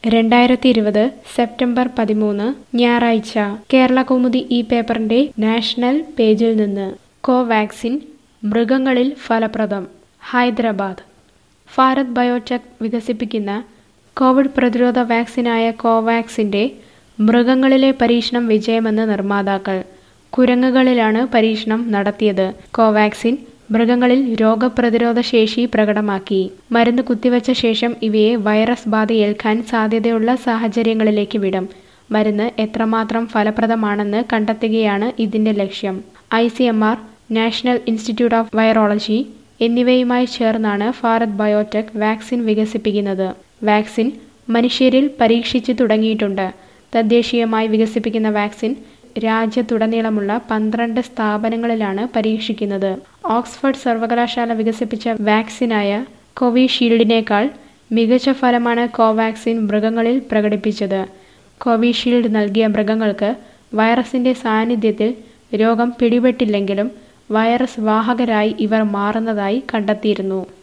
രണ്ടായിരത്തി ഇരുപത് സെപ്റ്റംബർ പതിമൂന്ന് ഞായറാഴ്ച കേരള കൗമുദി ഈ പേപ്പറിന്റെ നാഷണൽ പേജിൽ നിന്ന് കോവാക്സിൻ മൃഗങ്ങളിൽ ഫലപ്രദം ഹൈദരാബാദ് ഭാരത് ബയോടെക് വികസിപ്പിക്കുന്ന കോവിഡ് പ്രതിരോധ വാക്സിനായ കോവാക്സിന്റെ മൃഗങ്ങളിലെ പരീക്ഷണം വിജയമെന്ന് നിർമ്മാതാക്കൾ കുരങ്ങുകളിലാണ് പരീക്ഷണം നടത്തിയത് കോവാക്സിൻ മൃഗങ്ങളിൽ രോഗപ്രതിരോധ ശേഷി പ്രകടമാക്കി മരുന്ന് കുത്തിവച്ച ശേഷം ഇവയെ വൈറസ് ബാധയേൽക്കാൻ സാധ്യതയുള്ള സാഹചര്യങ്ങളിലേക്ക് വിടും മരുന്ന് എത്രമാത്രം ഫലപ്രദമാണെന്ന് കണ്ടെത്തുകയാണ് ഇതിന്റെ ലക്ഷ്യം I C M R National Institute of Virology എന്നിവയുമായി ചേർന്നാണ് ഭാരത് ബയോടെക് വാക്സിൻ വികസിപ്പിക്കുന്നത് വാക്സിൻ മനുഷ്യരിൽ പരീക്ഷിച്ചു തുടങ്ങിയിട്ടുണ്ട് തദ്ദേശീയമായി വികസിപ്പിക്കുന്ന വാക്സിൻ രാജ്യത്തുടനീളമുള്ള പന്ത്രണ്ട് സ്ഥാപനങ്ങളിലാണ് പരീക്ഷിക്കുന്നത് ഓക്സ്ഫോർഡ് സർവകലാശാല വികസിപ്പിച്ച വാക്സിനായ കോവിഷീൽഡിനേക്കാൾ മികച്ച ഫലമാണ് കോവാക്സിൻ മൃഗങ്ങളിൽ പ്രകടിപ്പിച്ചത് കോവിഷീൽഡ് നൽകിയ മൃഗങ്ങൾക്ക് വൈറസിന്റെ സാന്നിധ്യത്തിൽ രോഗം പിടിപെട്ടില്ലെങ്കിലും വൈറസ് വാഹകരായി ഇവർ മാറുന്നതായി കണ്ടെത്തിയിരുന്നു